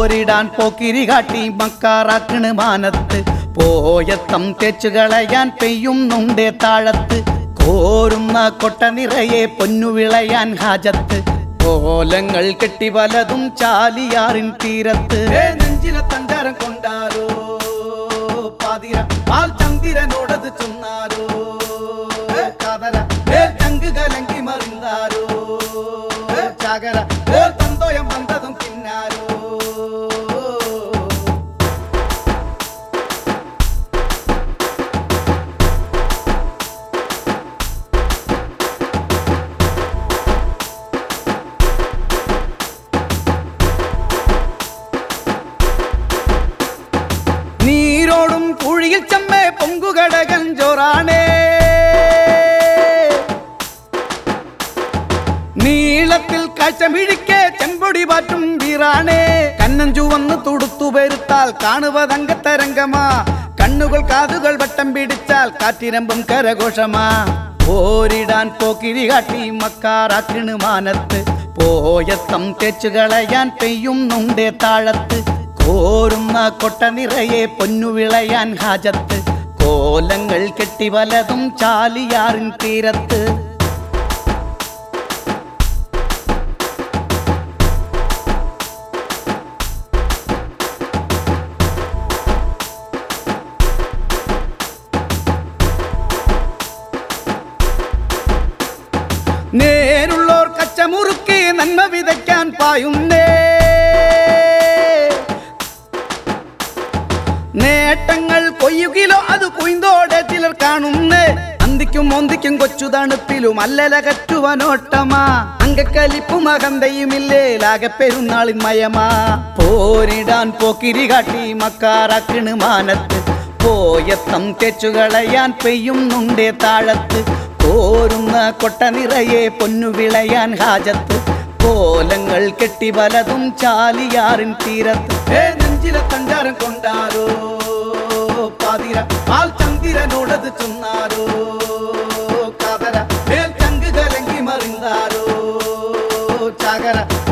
പോരിടാൻ പോക്കിരി കാട്ടി മക്കാറാക്കണ് മാനത്ത് പോയത്തം തേച്ചു കളയാൻ പെയ്യുന്നുണ്ടേ താഴത്ത് കോരുന്ന കൊട്ട നിറയെ പൊന്നു വിളയാൻ ഹാജത്ത് കോലങ്ങൾ കെട്ടി പലതും ചാലിയാറിൻ തീരത്ത് നെഞ്ചിലെ തഞ്ചാരം കൊണ്ടാരോ പാതിര പാൽ ചന്ദിരനോടത് ചൊന്നാരോ കതര ചങ്ക് കലങ്കി മറിந்தாരോ ചകര തന്തോയം വന്നതും പിന്നാരോ നീരോടും കുഴിയിൽ ചമ്മേ പൊങ്കുകടകൻ ചോറാണേ നീളത്തിൽ കാഴ്ചമിഴിക്കെ ചെമ്പൊടി പാറ്റും വീറാണേ കണ്ണൻ ചുവന്ന് തുടുത്തു പെരുത്താൽ കാണുവതങ്കത്തരംഗമാ കണ്ണുകൾ കാതുകൾ വട്ടം പിടിച്ചാൽ കാറ്റിരമ്പും കരഘോഷമാ പോരിടാൻ പോക്കിരി കാട്ടി മക്കാറാക്കിണ് മാനത്ത് പോയത്തം തേച്ചു കളയാൻ പെയ്യുന്നുണ്ടേ താഴത്ത് കോരുന്ന കൊട്ട നിറയെ പൊന്നു വിളയാൻ ഹാജത്ത് കോലങ്ങൾ കെട്ടി വലതും ചാലിയാറിൻ തീരത്ത് നേരുള്ളോർ കച്ചമുറുക്കി നന്മ വിതയ്ക്കാൻ പായുന്നേ നേട്ടങ്ങൾ കൊയ്യുകിലോ അത് കുയിന്തോടെ ചിലർ കാണുന്നേ അന്തിക്കും ഒന്തിക്കും കൊച്ചു തണുപ്പിലും അല്ലല കറ്റുവനോട്ടമാ അങ്കക്കലിപ്പും അകന്തയുമില്ലേ ലാകെ പെരുന്നാളിൻ മയമാ പോരിടാൻ പോക്കിരി കാട്ടി മക്കാറാക്കിണ് മാനത്ത് പോയത്തം തെച്ചുകളയാൻ പെയ്യുന്നുണ്ടേ താഴത്ത് കോരുന്ന കൊട്ട നിറയെ പൊന്നു വിളയാൻ ഹാജത്ത് കോലങ്ങൾ കെട്ടി പലതും ചാലിയാറിൻ തീരത്ത് ഏ നെഞ്ചിലെ തഞ്ചാരം കൊണ്ടാരോ പാതിര പാൽ ചന്ദിരനോടത് ചൊന്നാരോ കതര മേൽ ചങ്ക് കലങ്കി മറിந்தாരോ ചകര